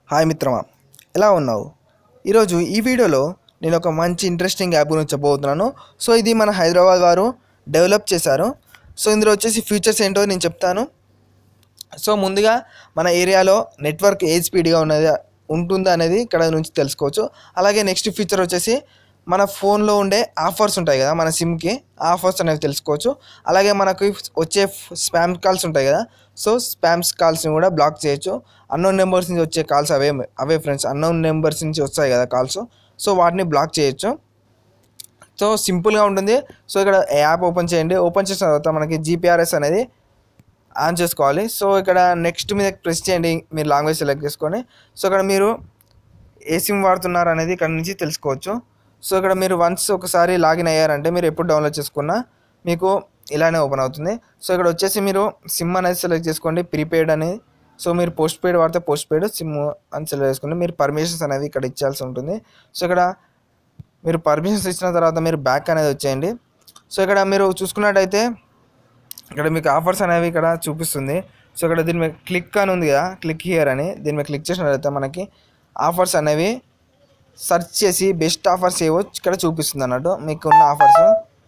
hi మిత్రమా ఎలా ఉన్నావు ఈరోజు ఈ వీడియోలో నేను ఒక మంచి ఇంట్రెస్టింగ్ యాప్ గురించి చెప్పబోతున్నాను సో ఇది మన హైదరాబాద్ వారు డెవలప్ చేశారు సో ఇందులో వచ్చేసి ఫీచర్స్ ఏంటో నేను చెప్తాను సో ముందుగా మన ఏరియాలో నెట్వర్క్ ఏ స్పీడ్గా ఉన్నది ఉంటుందా అనేది ఇక్కడ నుంచి తెలుసుకోవచ్చు అలాగే నెక్స్ట్ ఫీచర్ వచ్చేసి మన ఫోన్లో ఉండే ఆఫర్స్ ఉంటాయి కదా మన సిమ్కి ఆఫర్స్ అనేవి తెలుసుకోవచ్చు అలాగే మనకు వచ్చే స్పామ్ కాల్స్ ఉంటాయి కదా సో స్పామ్స్ కాల్స్ని కూడా బ్లాక్ చేయొచ్చు అన్నోన్ నెంబర్స్ నుంచి వచ్చే కాల్స్ అవే అవే ఫ్రెండ్స్ అన్నోన్ నెంబర్స్ నుంచి వస్తాయి కదా కాల్స్ సో వాటిని బ్లాక్ చేయొచ్చు సో సింపుల్గా ఉంటుంది సో ఇక్కడ యాప్ ఓపెన్ చేయండి ఓపెన్ చేసిన తర్వాత మనకి జీపీఆర్ఎస్ అనేది ఆన్ చేసుకోవాలి సో ఇక్కడ నెక్స్ట్ మీద ప్రెస్ చేయండి మీరు లాంగ్వేజ్ సెలెక్ట్ చేసుకొని సో ఇక్కడ మీరు ఏ సిమ్ వాడుతున్నారు అనేది ఇక్కడ నుంచి తెలుసుకోవచ్చు సో ఇక్కడ మీరు వన్స్ ఒకసారి లాగిన్ అయ్యారంటే మీరు ఎప్పుడు డౌన్లోడ్ చేసుకున్నా మీకు ఇలానే ఓపెన్ అవుతుంది సో ఇక్కడ వచ్చేసి మీరు సిమ్ అనేది సెలెక్ట్ చేసుకోండి ప్రీపెయిడ్ అని సో మీరు పోస్ట్ పెయిడ్ వాడితే పోస్ట్ పెయిడ్ సిమ్ అని సెలెక్ట్ చేసుకోండి మీరు పర్మిషన్స్ అనేవి ఇక్కడ ఇచ్చాల్సి ఉంటుంది సో ఇక్కడ మీరు పర్మిషన్స్ ఇచ్చిన తర్వాత మీరు బ్యాక్ అనేది వచ్చేయండి సో ఇక్కడ మీరు చూసుకున్నట్టయితే ఇక్కడ మీకు ఆఫర్స్ అనేవి ఇక్కడ చూపిస్తుంది సో ఇక్కడ దీని మీద క్లిక్ అని ఉంది కదా క్లిక్ హియర్ అని దీని మీద క్లిక్ చేసినట్లయితే మనకి ఆఫర్స్ అనేవి సెర్చ్ చేసి బెస్ట్ ఆఫర్స్ ఏవో ఇక్కడ చూపిస్తుంది అన్నట్టు మీకు ఉన్న ఆఫర్స్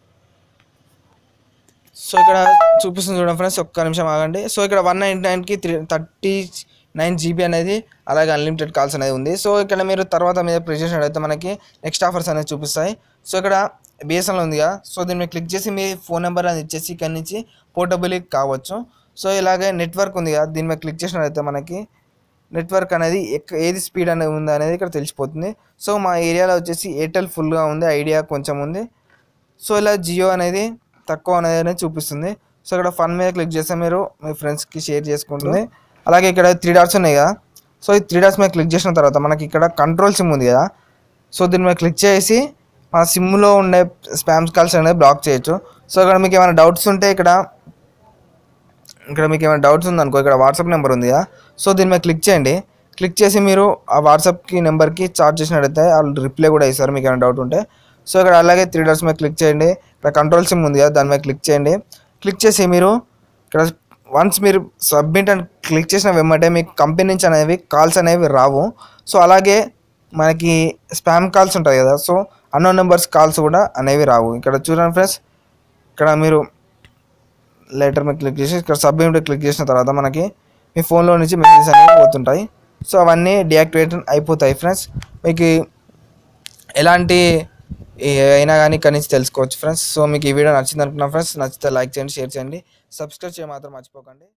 సో ఇక్కడ చూపిస్తుంది చూడండి ఫ్రెండ్స్ ఒక్క నిమిషం ఆగండి సో ఇక్కడ వన్ నైంటీ నైన్కి త్రీ థర్టీ నైన్ జీబీ అనేది అలాగే అన్లిమిటెడ్ కాల్స్ అనేది ఉంది సో ఇక్కడ మీరు తర్వాత మీద ప్రెస్ చేసినట్టయితే మనకి నెక్స్ట్ ఆఫర్స్ అనేది చూపిస్తాయి సో ఇక్కడ బిఎస్ఎన్ఎల్ ఉందిగా సో దీన్ని మీరు క్లిక్ చేసి మీ ఫోన్ నెంబర్ అనేది ఇచ్చేసి ఇక్కడ నుంచి పోర్టబుల్ కావచ్చు సో ఇలాగే నెట్వర్క్ ఉంది కదా దీని మీద క్లిక్ చేసినట్టయితే మనకి నెట్వర్క్ అనేది ఎక్క ఏది స్పీడ్ అనేది ఉంది అనేది ఇక్కడ తెలిసిపోతుంది సో మా ఏరియాలో వచ్చేసి ఎయిర్టెల్ ఫుల్గా ఉంది ఐడియా కొంచెం ఉంది సో ఇలా జియో అనేది తక్కువ అనేది అనేది చూపిస్తుంది సో ఇక్కడ ఫన్ మీద క్లిక్ చేస్తే మీరు మీ ఫ్రెండ్స్కి షేర్ చేసుకుంటుంది అలాగే ఇక్కడ త్రీ డాట్స్ ఉన్నాయి కదా సో ఈ త్రీ డాట్స్ మీద క్లిక్ చేసిన తర్వాత మనకి ఇక్కడ కంట్రోల్ సిమ్ ఉంది కదా సో దీని మీద క్లిక్ చేసి మన సిమ్లో ఉండే స్పామ్స్ కాల్స్ అనేది బ్లాక్ చేయొచ్చు సో ఇక్కడ మీకు ఏమైనా డౌట్స్ ఉంటే ఇక్కడ ఇక్కడ మీకు ఏమైనా డౌట్స్ ఉందనుకో ఇక్కడ వాట్సాప్ నెంబర్ ఉంది కదా సో దీని మీద క్లిక్ చేయండి క్లిక్ చేసి మీరు ఆ వాట్సాప్కి నెంబర్కి చార్జ్ చేసినట్టయితే వాళ్ళు రిప్లై కూడా ఇస్తారు మీకు ఏమైనా డౌట్ ఉంటే సో ఇక్కడ అలాగే త్రీ డాట్స్ మీద క్లిక్ చేయండి ఇక్కడ కంట్రోల్ సిమ్ ఉంది కదా దాని మీద క్లిక్ చేయండి క్లిక్ చేసి మీరు ఇక్కడ వన్స్ మీరు సబ్మిట్ అని క్లిక్ చేసిన వెంబటే మీకు కంపెనీ నుంచి అనేవి కాల్స్ అనేవి రావు సో అలాగే మనకి స్పామ్ కాల్స్ ఉంటాయి కదా సో అన్నోన్ నెంబర్స్ కాల్స్ కూడా అనేవి రావు ఇక్కడ చూడండి ఫ్రెండ్స్ ఇక్కడ మీరు లెటర్ మీద క్లిక్ చేసి ఇక్కడ సబ్మిట్ క్లిక్ చేసిన తర్వాత మనకి మీ ఫోన్లో నుంచి మెసేజెస్ అనేవి పోతుంటాయి సో అవన్నీ డియాక్టివేట్ అయిపోతాయి ఫ్రెండ్స్ మీకు ఎలాంటి ఏ- అయినా కానీ ఇక్కడ నుంచి తెలుసుకోవచ్చు ఫ్రెండ్స్ సో మీకు ఈ వీడియో నచ్చింది అనుకున్నా ఫ్రెండ్స్ నచ్చితే లైక్ చేయండి షేర్ చేయండి సబ్స్క్రైబ్ చేయడం మాత్రం మర్చిపోకండి